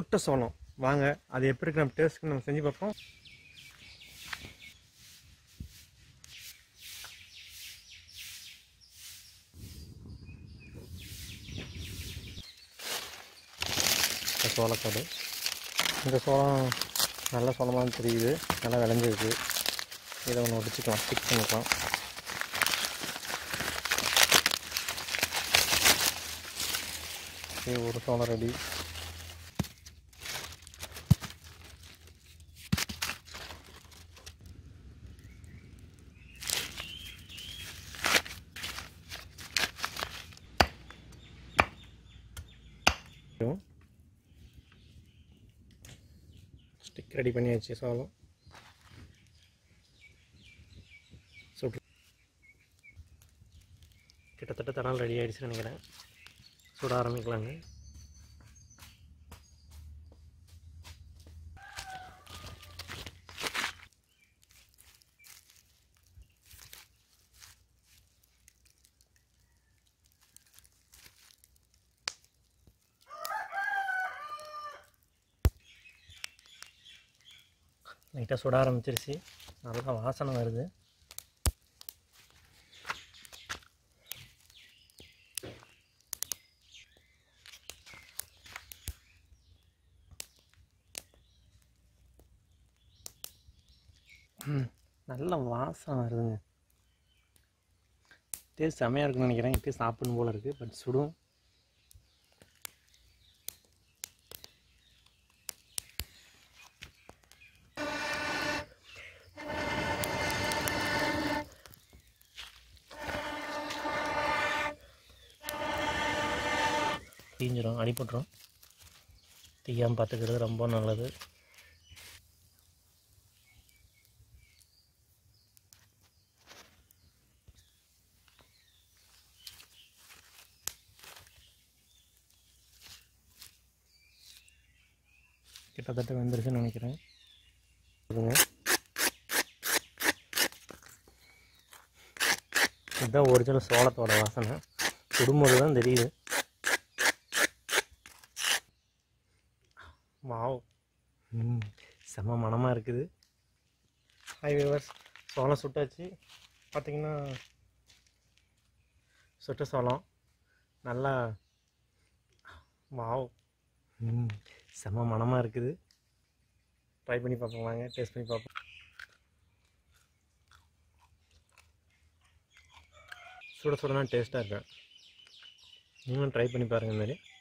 சுட்ட சோளம் வாங்க அது எப்படி இருக்கு நம்ம டேஸ்ட்டுக்கு நம்ம செஞ்சு பார்ப்போம் இந்த சோளக்காடு இந்த சோளம் நல்ல சோளமாக தெரியுது நல்லா விளைஞ்சிருக்கு இதை ஒன்று ஒடிச்சிக்கலாம் ஃபிக்ஸ் பண்ணிக்கலாம் இது ஒரு சோளம் ரெடி ஸ்டிக் ரெடி பண்ணியாச்சு சோளம் சுட்டு கிட்டத்தட்ட தனால் ரெடி ஆகிடுச்சுன்னு நினைக்கிறேன் சுட ஆரம்பிக்கலாங்க லைட்டாக சுட ஆரம்பிச்சிருச்சு நல்லா வாசனை வருது ம், நல்ல வாசம் வருதுங்க டேஸ்ட் செமையாக இருக்குன்னு நினைக்கிறேன் இப்போயே சாப்பிடணும் போல் இருக்குது பட் சுடும் தீஞ்சிரும் அடிபட்டுரும் தீயாமல் பார்த்துக்கிறது ரொம்ப நல்லது கிட்டத்தட்ட வெந்துருச்சுன்னு நினைக்கிறேன் இதுங்க இதுதான் ஒரிஜினல் சோளத்தோட வாசனை சுடும்போது தான் தெரியுது வாவ் ம் செம்ம மணமாக இருக்குது ஹாய் வியூவர்ஸ் சோளம் சுட்டாச்சு பார்த்தீங்கன்னா சுட்ட சோளம் நல்லா வாவ் ம் செம்ம மணமாக இருக்குது ட்ரை பண்ணி பார்ப்போம் வாங்க டேஸ்ட் பண்ணி பார்ப்போம் சுட சுடனா டேஸ்ட்டாக இருக்கேன் நீங்களும் ட்ரை பண்ணி பாருங்கள் இந்த மாதிரி